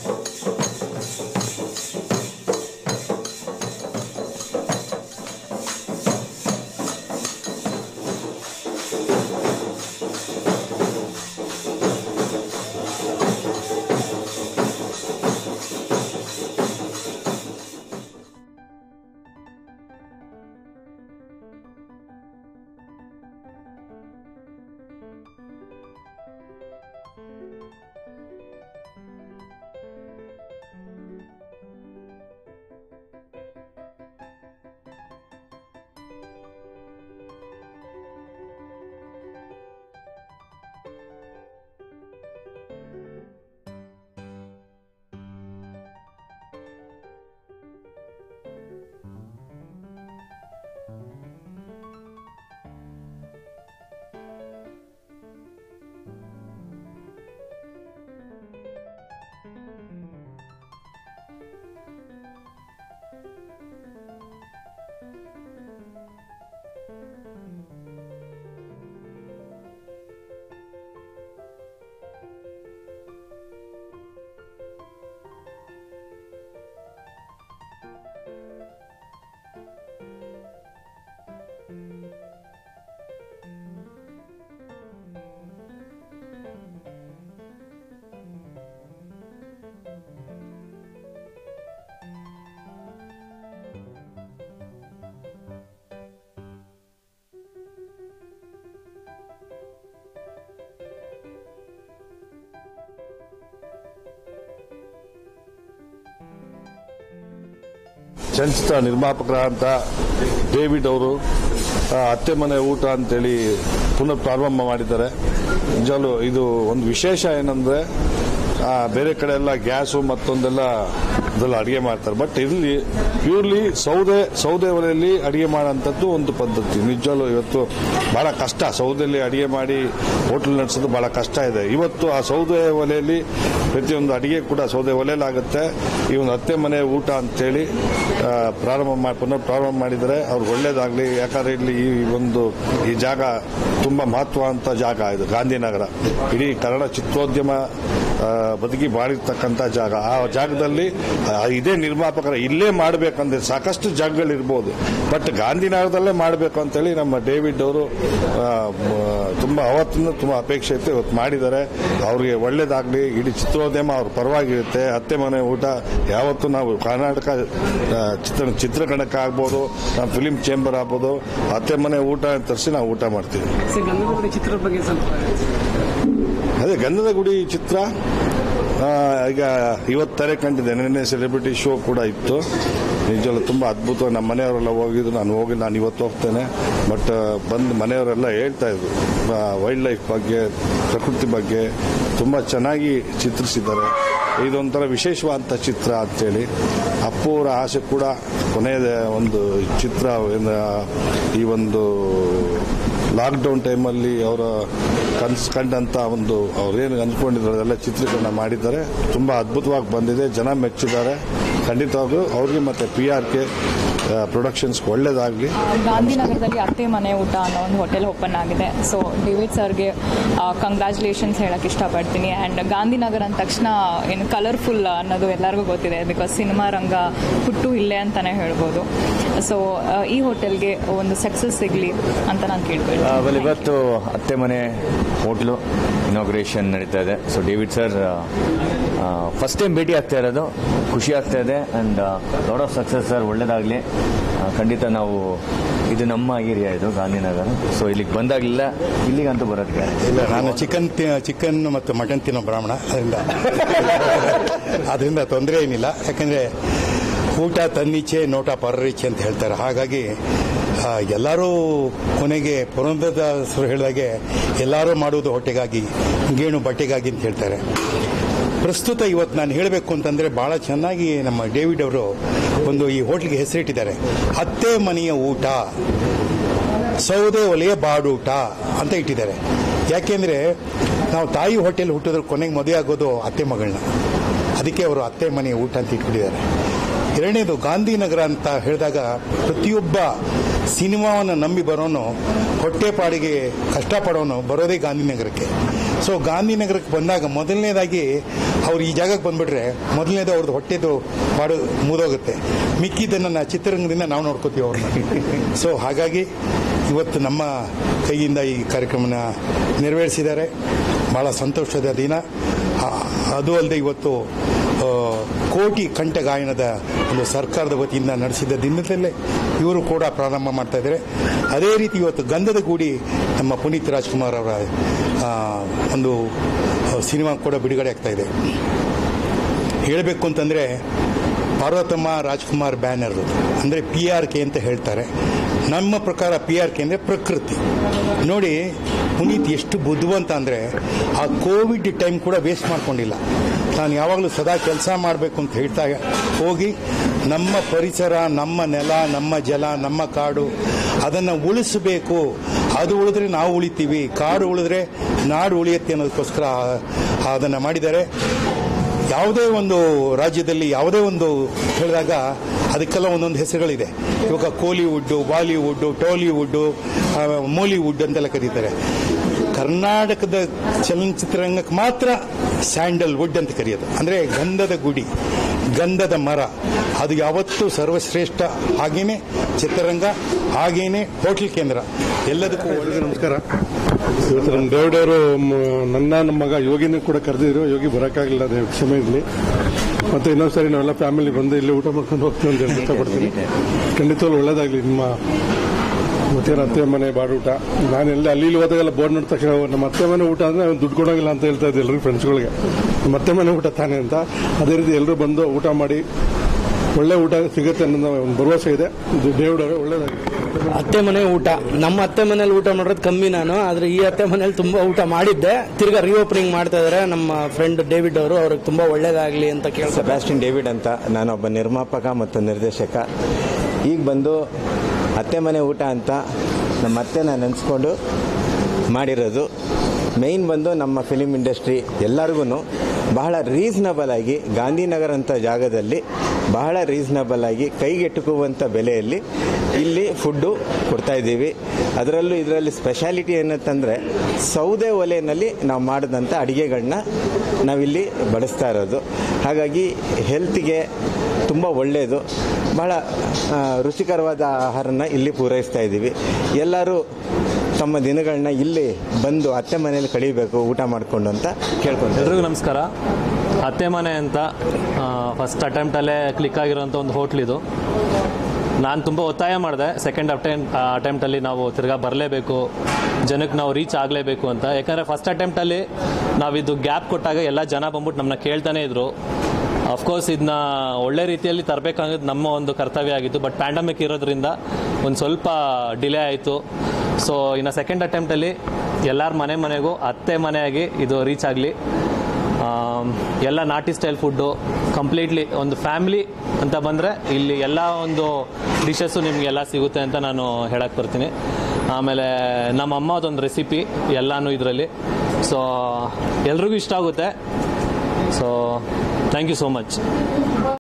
ಚಲನಚಿತ್ರ ನಿರ್ಮಾಪಕರಾದಂಥ ಡೇವಿಡ್ ಅವರು ಆ, ಅತ್ತೆ ಮನೆ ಊಟ ಅಂತೇಳಿ ಪುನಃ ಪ್ರಾರಂಭ ಮಾಡಿದ್ದಾರೆ ನಿಜವಾಗ್ಲೂ ಇದು ಒಂದು ವಿಶೇಷ ಏನಂದ್ರೆ ಆ, ಬೇರೆ ಕಡೆ ಎಲ್ಲ ಗ್ಯಾಸು ಮತ್ತೊಂದೆಲ್ಲ ಇದೆಲ್ಲ ಅಡಿಗೆ ಮಾಡ್ತಾರೆ ಬಟ್ ಇಲ್ಲಿ ಪ್ಯೂರ್ಲಿ ಸೌದೆ ಸೌದೆ ಒಲೆಯಲ್ಲಿ ಅಡಿಗೆ ಮಾಡೋಂಥದ್ದು ಒಂದು ಪದ್ಧತಿ ನಿಜವಾಗ್ಲೂ ಇವತ್ತು ಬಹಳ ಕಷ್ಟ ಸೌದೆಯಲ್ಲಿ ಅಡಿಗೆ ಮಾಡಿ ಹೋಟೆಲ್ ನಡೆಸೋದು ಬಹಳ ಕಷ್ಟ ಇದೆ ಇವತ್ತು ಆ ಸೌದೆ ಒಲೆಯಲ್ಲಿ ಪ್ರತಿಯೊಂದು ಅಡಿಗೆ ಕೂಡ ಸೌದೆ ಒಲೆಯಲ್ಲಾಗುತ್ತೆ ಈ ಒಂದು ಅತ್ತೆ ಮನೆ ಊಟ ಅಂತೇಳಿ ಆ, ಪ್ರಾರಂಭ ಮಾಡಿ ಪುನಃ ಪ್ರಾರಂಭ ಮಾಡಿದರೆ ಅವ್ರಿಗೆ ಒಳ್ಳೇದಾಗಲಿ ಯಾಕಂದ್ರೆ ಇಲ್ಲಿ ಈ ಒಂದು ಈ ಜಾಗ ತುಂಬಾ ಮಹತ್ವ ಜಾಗ ಇದು ಗಾಂಧಿನಗರ ಇಡೀ ಕನ್ನಡ ಚಿತ್ರೋದ್ಯಮ ಆ, ಬದುಕಿ ಬಾಳಿರ್ತಕ್ಕಂಥ ಜಾಗ ಆ ಜಾಗದಲ್ಲಿ ಆ, ಇದೇ ನಿರ್ಮಾಪಕರ ಇಲ್ಲೇ ಮಾಡಬೇಕಂದ್ರೆ ಸಾಕಷ್ಟು ಜಾಗಗಳಿರ್ಬೋದು ಬಟ್ ಗಾಂಧಿನಗರದಲ್ಲೇ ಮಾಡಬೇಕು ಅಂತೇಳಿ ನಮ್ಮ ಡೇವಿಡ್ ಅವರು ಆ, ಮ- ತುಂಬಾ ಅವತ್ತಿನ ತುಂಬಾ ಅಪೇಕ್ಷೆ ಇತ್ತು ಇವತ್ತು ಮಾಡಿದ್ದಾರೆ ಅವ್ರಿಗೆ ಒಳ್ಳೇದಾಗ್ಲಿ ಇಡೀ ಚಿತ್ರೋದ್ಯಮ ಅವ್ರ ಪರವಾಗಿರುತ್ತೆ ಅತ್ತೆ ಮನೆ ಊಟ ಯಾವತ್ತೂ ನಾವು ಕರ್ನಾಟಕ ಆ, ಚಿತ್ರ ಚಿತ್ರಕಣಕ್ಕೆ ಆಗ್ಬೋದು ನಮ್ಮ ಫಿಲಿಂ ಚೇಂಬರ್ ಆಗ್ಬೋದು ಅತ್ತೆ ಮನೆ ಊಟ ತರಿಸಿ ನಾವು ಊಟ ಮಾಡ್ತೀವಿ ಸರ್ ಗಂಧದ ಚಿತ್ರದ ಬಗ್ಗೆ ಸ್ವಲ್ಪ ಅದೇ ಗಂಧದ ಗುಡಿ ಚಿತ್ರ ಆ, ಈಗ ಇವತ್ತು ತಾರೆ ಕಂಡಿದೆ ನಿನ್ನೆ ಸೆಲೆಬ್ರಿಟಿ ಶೋ ಕೂಡ ಇತ್ತು ನಿಜವಲ್ಲ ತುಂಬ ಅದ್ಭುತ ನಮ್ಮ ಮನೆಯವರೆಲ್ಲ ಹೋಗಿದ್ರು ನಾನು ಹೋಗಿ ನಾನು ಇವತ್ತು ಹೋಗ್ತೇನೆ ಬಟ್ ಬಂದು ಮನೆಯವರೆಲ್ಲ ಹೇಳ್ತಾ ಇದ್ರು ವೈಲ್ಡ್ ಲೈಫ್ ಬಗ್ಗೆ ಪ್ರಕೃತಿ ಬಗ್ಗೆ ತುಂಬ ಚೆನ್ನಾಗಿ ಚಿತ್ರಿಸಿದ್ದಾರೆ ಇದೊಂಥರ ವಿಶೇಷವಾದಂಥ ಚಿತ್ರ ಅಂತೇಳಿ ಅಪ್ಪು ಅವರ ಆಸೆ ಕೂಡ ಕೊನೆಯದ ಒಂದು ಚಿತ್ರ ಏನು, ಈ ಒಂದು ಲಾಕ್ಡೌನ್ ಟೈಮಲ್ಲಿ ಅವರ ಕನಸು ಕಂಡಂತ ಒಂದು ಅವ್ರೇನು ಅನ್ಕೊಂಡಿದ್ದಾರೆ ಅದೆಲ್ಲ ಚಿತ್ರೀಕರಣ ಮಾಡಿದ್ದಾರೆ ತುಂಬಾ ಅದ್ಭುತವಾಗಿ ಬಂದಿದೆ ಜನ ಮೆಚ್ಚಿದ್ದಾರೆ ಖಂಡಿತವಾಗ್ಲೂ ಅವ್ರಿಗೆ ಮತ್ತೆ ಪಿ ಆರ್ ಕೆ ಪ್ರೊಡಕ್ಷನ್ಸ್ ಒಳ್ಳೇದಾಗಲಿ ಗಾಂಧಿನಗರದಲ್ಲಿ ಅತ್ತೆ ಮನೆ ಊಟ ಅನ್ನೋ ಒಂದು ಹೋಟೆಲ್ ಓಪನ್ ಆಗಿದೆ ಸೊ ಡೇವಿಡ್ ಸರ್ಗೆ ಕಂಗ್ರ್ಯಾಚುಲೇಷನ್ಸ್ ಹೇಳಕ್ ಇಷ್ಟಪಡ್ತೀನಿ ಆ್ಯಂಡ್ ಗಾಂಧಿನಗರ ಅಂದ ತಕ್ಷಣ ಏನು ಕಲರ್ಫುಲ್ ಅನ್ನೋದು ಎಲ್ಲರಿಗೂ ಗೊತ್ತಿದೆ ಬಿಕಾಸ್ ಸಿನಿಮಾ ರಂಗ ಹುಟ್ಟು ಇಲ್ಲೇ ಅಂತಾನೆ ಹೇಳ್ಬೋದು ಸೊ ಈ ಹೋಟೆಲ್ಗೆ ಒಂದು ಸಕ್ಸಸ್ ಸಿಗಲಿ ಅಂತ ನಾನು ಕೇಳ್ಕೊಳ್ತೀನಿ ಆಮೇಲೆ ಇವತ್ತು ಅತ್ತೆ ಮನೆ ಹೋಟ್ಲು ಇನಾಗ್ರೇಷನ್ ನಡೀತಾ ಇದೆ so David sir first time ಭೇಟಿ ಆಗ್ತಾ ಇರೋದು ಖುಷಿ ಆಗ್ತಾ ಇದೆ and lot of success sir ಒಳ್ಳೇದಾಗಲಿ ಖಂಡಿತ ನಾವು ಇದು ನಮ್ಮ ಏರಿಯಾ ಇದು ಗಾಂಧಿನಗರ ಸೊ ಇಲ್ಲಿಗೆ ಬಂದಾಗಲಿಲ್ಲ ಇಲ್ಲಿಗಂತೂ ಬರೋದಕ್ಕೆ ಇಲ್ಲ ನಾನು ಚಿಕನ್ ಚಿಕನ್ ಮತ್ತು ಮಟನ್ ತಿನ್ನೋ ಬ್ರಾಹ್ಮಣ ಅದರಿಂದ ಅದರಿಂದ ತೊಂದರೆ ಏನಿಲ್ಲ ಯಾಕಂದ್ರೆ ಊಟ ತನ್ನಿಚ್ಛೆ ನೋಟ ಪರರಿಚ್ಛೆ ಅಂತ ಹೇಳ್ತಾರೆ ಹಾಗಾಗಿ ಆ, ಎಲ್ಲರೂ ಕೊನೆಗೆ ಪುರಂದರದಾಸರು ಹೇಳಿದಾಗೆ ಎಲ್ಲರೂ ಮಾಡುವುದು ಹೊಟ್ಟೆಗಾಗಿ ಗೇಣು ಬಟ್ಟೆಗಾಗಿ ಅಂತ ಹೇಳ್ತಾರೆ ಪ್ರಸ್ತುತ ಇವತ್ತು ನಾನು ಹೇಳಬೇಕು ಅಂತಂದ್ರೆ ಬಹಳ ಚೆನ್ನಾಗಿ ನಮ್ಮ ಡೇವಿಡ್ ಅವರು ಒಂದು ಈ ಹೋಟ್ಲಿಗೆ ಹೆಸರಿಟ್ಟಿದ್ದಾರೆ ಅತ್ತೆ ಮನೆಯ ಊಟ ಸೌದೆ ಒಲೆಯ ಬಾಡೂಟ ಅಂತ ಇಟ್ಟಿದ್ದಾರೆ ಯಾಕೆಂದ್ರೆ ನಾವು ತಾಯಿ ಹೊಟ್ಟೆಲಿ ಹುಟ್ಟಿದ್ರೆ ಕೊನೆಗೆ ಮದುವೆ ಆಗೋದು ಅತ್ತೆ ಮಗಳನ್ನ ಅದಕ್ಕೆ ಅವರು ಅತ್ತೆ ಮನೆಯ ಊಟ ಅಂತ ಇಟ್ಬಿಟ್ಟಿದ್ದಾರೆ ಎರಡನೇದು ಗಾಂಧಿನಗರ ಅಂತ ಹೇಳಿದಾಗ ಪ್ರತಿಯೊಬ್ಬ ಸಿನಿಮಾವನ್ನು ನಂಬಿ ಬರೋನು ಹೊಟ್ಟೆಪಾಡಿಗೆ ಕಷ್ಟಪಡೋನು ಬರೋದೇ ಗಾಂಧಿನಗರಕ್ಕೆ ಸೊ ಗಾಂಧಿನಗರಕ್ಕೆ ಬಂದಾಗ ಮೊದಲನೇದಾಗಿ ಅವ್ರು ಈ ಜಾಗಕ್ಕೆ ಬಂದ್ಬಿಟ್ರೆ ಮೊದಲನೇದು ಅವ್ರದ್ದು ಹೊಟ್ಟೆದು ಪಾಡು ಮುದೋಗುತ್ತೆ ಮಿಕ್ಕಿದ್ದನ್ನು ನಾ ಚಿತ್ರರಂಗದಿಂದ ನಾವು ನೋಡ್ಕೋತೀವಿ ಅವ್ರನ್ನ ಸೊ ಹಾಗಾಗಿ ಇವತ್ತು ನಮ್ಮ ಕೈಯಿಂದ ಈ ಕಾರ್ಯಕ್ರಮನ ನೆರವೇರಿಸಿದ್ದಾರೆ ಬಹಳ ಸಂತೋಷದ ದಿನ ಆ- ಅದು ಅಲ್ಲದೆ ಇವತ್ತು ಆ, ಕೋಟಿ ಕಂಠ ಗಾಯನದ ಒಂದು ಸರ್ಕಾರದ ವತಿಯಿಂದ ನಡೆಸಿದ ದಿನದಲ್ಲೇ ಇವರು ಕೂಡ ಪ್ರಾರಂಭ ಮಾಡ್ತಾ ಇದ್ದಾರೆ ಅದೇ ರೀತಿ ಇವತ್ತು ಗಂಧದ ಗೂಡಿ ನಮ್ಮ ಪುನೀತ್ ರಾಜ್ಕುಮಾರ್ ಅವರ ಆ, ಒಂದು ಆ, ಸಿನಿಮಾ ಕೂಡ ಬಿಡುಗಡೆ ಆಗ್ತಾ ಇದೆ ಹೇಳಬೇಕು ಅಂತಂದ್ರೆ ಪಾರ್ವತಮ್ಮ ರಾಜ್ಕುಮಾರ್ ಬ್ಯಾನರ್ ಅಂದರೆ ಪಿ ಆರ್ ಕೆ ಅಂತ ಹೇಳ್ತಾರೆ ನಮ್ಮ ಪ್ರಕಾರ ಪಿ ಆರ್ ಕೆ ಅಂದರೆ ಪ್ರಕೃತಿ ನೋಡಿ ಪುನೀತ್ ಎಷ್ಟು ಬುದ್ಧಿವಂತ ಅಂದರೆ ಆ ಕೋವಿಡ್ ಟೈಮ್ ಕೂಡ ವೇಸ್ಟ್ ಮಾಡ್ಕೊಂಡಿಲ್ಲ ನಾನು ಯಾವಾಗಲೂ ಸದಾ ಕೆಲಸ ಮಾಡಬೇಕು ಅಂತ ಹೇಳ್ತಾ ಹೋಗಿ ನಮ್ಮ ಪರಿಸರ ನಮ್ಮ ನೆಲ ನಮ್ಮ ಜಲ ನಮ್ಮ ಕಾಡು ಅದನ್ನು ಉಳಿಸಬೇಕು ಅದು ಉಳಿದ್ರೆ ನಾವು ಉಳಿತೀವಿ ಕಾಡು ಉಳಿದ್ರೆ ನಾಡು ಉಳಿಯುತ್ತೆ ಅನ್ನೋದಕ್ಕೋಸ್ಕರ ಅದನ್ನು ಮಾಡಿದ್ದಾರೆ ಯಾವುದೇ ಒಂದು ರಾಜ್ಯದಲ್ಲಿ ಯಾವುದೇ ಒಂದು ಹೇಳಿದಾಗ ಅದಕ್ಕೆಲ್ಲ ಒಂದೊಂದು ಹೆಸರುಗಳಿದೆ ಇವಾಗ ಕೋಲಿವುಡ್ ಬಾಲಿವುಡ್ ಟಾಲಿವುಡ್ ಮೋಲಿವುಡ್ ಅಂತೆಲ್ಲ ಕರೀತಾರೆ ಕರ್ನಾಟಕದ ಚಲನಚಿತ್ರರಂಗಕ್ಕೆ ಮಾತ್ರ ಸ್ಯಾಂಡಲ್ ವುಡ್ ಅಂತ ಕರೆಯೋದು ಅಂದರೆ ಗಂಧದ ಗುಡಿ ಗಂಧದ ಮರ ಅದು ಯಾವತ್ತೂ ಸರ್ವಶ್ರೇಷ್ಠ ಹಾಗೇನೆ ಚಿತ್ರರಂಗ ಹಾಗೇನೆ ಹೋಟೆಲ್ ಕೇಂದ್ರ ಎಲ್ಲದಕ್ಕೂ ಒಳ್ಳೆಯ ನಮಸ್ಕಾರ ಇವತ್ತು ನಮ್ಮ ದೇವಡವರು ನನ್ನ ನಮ್ಮ ಮಗ ಯೋಗಿನೂ ಕೂಡ ಕರೆದಿದ್ರು ಯೋಗಿ ಬರೋಕ್ಕಾಗಲಿಲ್ಲ ಅದೇ ಕ್ಷಮೆ ಇರಲಿ ಮತ್ತೆ ಇನ್ನೊಂದ್ಸರಿ ನಾವೆಲ್ಲ ಫ್ಯಾಮಿಲಿ ಬಂದು ಇಲ್ಲಿ ಊಟ ಮಾಡ್ಕೊಂಡು ಹೋಗ್ತೀವಿ ಅಂತ ಹೇಳಿ ಇಷ್ಟಪಡ್ತೀನಿ ಖಂಡಿತವಾಗ್ಲೂ ಒಳ್ಳೇದಾಗಲಿ ನಿಮ್ಮ ಮತ್ತೆ ಅತ್ತೆ ಮನೆ ಬಾಡೂಟ ನಾನು ಎಲ್ಲ ಅಲ್ಲಿ ಇಲ್ಲಿ ಹೋದಾಗೆಲ್ಲ ಬೋರ್ಡ್ ನೋಡಿದ ತಕ್ಷಣ ಓ, ನಮ್ಮ ಅತ್ತೆ ಮನೆ ಊಟ ಅಂದ್ರೆ ಅವ್ನು ದುಡ್ಡು ಕೊಡೋಂಗಿಲ್ಲ ಅಂತ ಹೇಳ್ತಾ ಇದ್ದೆ ಎಲ್ಲರಿಗೂ ಫ್ರೆಂಡ್ಸ್ಗಳಿಗೆ ನಮ್ಮ ಅತ್ತೆ ಮನೆ ಊಟ ತಾನೇ ಅಂತ ಅದೇ ರೀತಿ ಎಲ್ಲರೂ ಬಂದು ಊಟ ಮಾಡಿ ಒಳ್ಳೆ ಊಟ ಸಿಗುತ್ತೆ ಅನ್ನೋ ಒಂದು ಭರವಸೆ ಇದೆ ಇದು ದೇವಡವರೇ ಒಳ್ಳೇದಾಗಲಿ ಅತ್ತೆ ಮನೆ ಊಟ ನಮ್ಮ ಅತ್ತೆ ಮನೇಲಿ ಊಟ ಮಾಡೋದು ಕಮ್ಮಿ ನಾನು ಆದ್ರೆ ಈ ಅತ್ತೆ ಮನೇಲಿ ತುಂಬಾ ಊಟ ಮಾಡಿದ್ದೆ ತಿರ್ಗಾ ರೀಓಪನಿಂಗ್ ಮಾಡ್ತಾ ಇದಾರೆ ನಮ್ಮ ಫ್ರೆಂಡ್ ಡೇವಿಡ್ ಅವರು ಅವ್ರಿಗೆ ತುಂಬಾ ಒಳ್ಳೇದಾಗ್ಲಿ ಅಂತ ಕೇಳ್ತಾರೆ ಸೆಬಾಸ್ಟಿನ್ ಡೇವಿಡ್ ಅಂತ ನಾನೊಬ್ಬ ನಿರ್ಮಾಪಕ ಮತ್ತು ನಿರ್ದೇಶಕ ಈಗ ಬಂದು ಅತ್ತೆ ಮನೆ ಊಟ ಅಂತ ನಮ್ಮ ಅತ್ತೆನ ನೆನೆಸ್ಕೊಂಡು ಮಾಡಿರೋದು ಮೇಯ್ನ್ ಬಂದು ನಮ್ಮ ಫಿಲಿಮ್ ಇಂಡಸ್ಟ್ರಿ ಎಲ್ಲರಿಗೂ ಬಹಳ ರೀಸನಬಲ್ ಆಗಿ ಗಾಂಧಿನಗರ ಅಂತ ಜಾಗದಲ್ಲಿ ಬಹಳ ರೀಸನಬಲ್ ಆಗಿ ಕೈಗೆಟುಕುವಂಥ ಬೆಲೆಯಲ್ಲಿ ಇಲ್ಲಿ ಫುಡ್ಡು ಕೊಡ್ತಾ ಇದ್ದೀವಿ ಅದರಲ್ಲೂ ಇದರಲ್ಲಿ ಸ್ಪೆಷಾಲಿಟಿ ಏನಂತಂದರೆ ಸೌದೆ ಒಲೆಯಲ್ಲಿ ನಾವು ಮಾಡಿದಂಥ ಅಡುಗೆಗಳನ್ನ ನಾವಿಲ್ಲಿ ಬಡಿಸ್ತಾ ಇರೋದು ಹಾಗಾಗಿ ಹೆಲ್ತ್ಗೆ ತುಂಬ ಒಳ್ಳೆಯದು ಬಹಳ ಆ, ರುಚಿಕರವಾದ ಆಹಾರನ ಇಲ್ಲಿ ಪೂರೈಸ್ತಾ ಇದ್ದೀವಿ ಎಲ್ಲರೂ ತಮ್ಮ ದಿನಗಳನ್ನ ಇಲ್ಲಿ ಬಂದು ಅತ್ತೆ ಮನೆಯಲ್ಲಿ ಕಳೀಬೇಕು ಊಟ ಮಾಡಿಕೊಂಡು ಅಂತ ಕೇಳ್ಕೊಂತಾರೆ ಎಲ್ರಿಗೂ ನಮಸ್ಕಾರ ಅತ್ತೆ ಮನೆ ಅಂತ ಫಸ್ಟ್ ಅಟೆಂಪ್ಟಲ್ಲೇ ಕ್ಲಿಕ್ ಆಗಿರೋಂಥ ಒಂದು ಹೋಟ್ಲಿದು ನಾನು ತುಂಬ ಒತ್ತಾಯ ಮಾಡಿದೆ ಸೆಕೆಂಡ್ ಅಟೆಂಪ್ ಅಟೆಂಪ್ಟಲ್ಲಿ ನಾವು ತಿರ್ಗಾ ಬರಲೇಬೇಕು ಜನಕ್ಕೆ ನಾವು ರೀಚ್ ಆಗಲೇಬೇಕು ಅಂತ ಯಾಕಂದರೆ ಫಸ್ಟ್ ಅಟೆಂಪ್ಟಲ್ಲಿ ನಾವಿದು ಗ್ಯಾಪ್ ಕೊಟ್ಟಾಗ ಎಲ್ಲ ಜನ ಬಂದ್ಬಿಟ್ಟು ನಮ್ಮನ್ನ ಕೇಳ್ತಾನೆ ಇದ್ರು ಅಫ್ಕೋರ್ಸ್ ಇದನ್ನ ಒಳ್ಳೆ ರೀತಿಯಲ್ಲಿ ತರಬೇಕಾಗಿದ್ದು ನಮ್ಮ ಒಂದು ಕರ್ತವ್ಯ ಆಗಿತ್ತು ಬಟ್ ಪ್ಯಾಂಡಮಿಕ್ ಇರೋದ್ರಿಂದ ಒಂದು ಸ್ವಲ್ಪ ಡಿಲೇ ಆಯಿತು ಸೊ ಇನ್ನು ಸೆಕೆಂಡ್ ಅಟೆಂಪ್ಟಲ್ಲಿ ಎಲ್ಲರ ಮನೆ ಮನೆಗೂ ಅತ್ತೆ ಮನೆಯಾಗಿ ಇದು ರೀಚ್ ಆಗಲಿ ಎಲ್ಲ ನಾಟಿ ಸ್ಟೈಲ್ ಫುಡ್ಡು ಕಂಪ್ಲೀಟ್ಲಿ ಒಂದು ಫ್ಯಾಮಿಲಿ ಅಂತ ಬಂದರೆ ಇಲ್ಲಿ ಎಲ್ಲ ಒಂದು ಡಿಶಸ್ಸು ನಿಮಗೆಲ್ಲ ಸಿಗುತ್ತೆ ಅಂತ ನಾನು ಹೇಳಕ್ಕೆ ಬರ್ತೀನಿ ಆಮೇಲೆ ನಮ್ಮ ಅಮ್ಮ ಅದೊಂದು ರೆಸಿಪಿ ಎಲ್ಲನೂ ಇದರಲ್ಲಿ ಸೊ ಎಲ್ರಿಗೂ ಇಷ್ಟ ಆಗುತ್ತೆ so thank you so much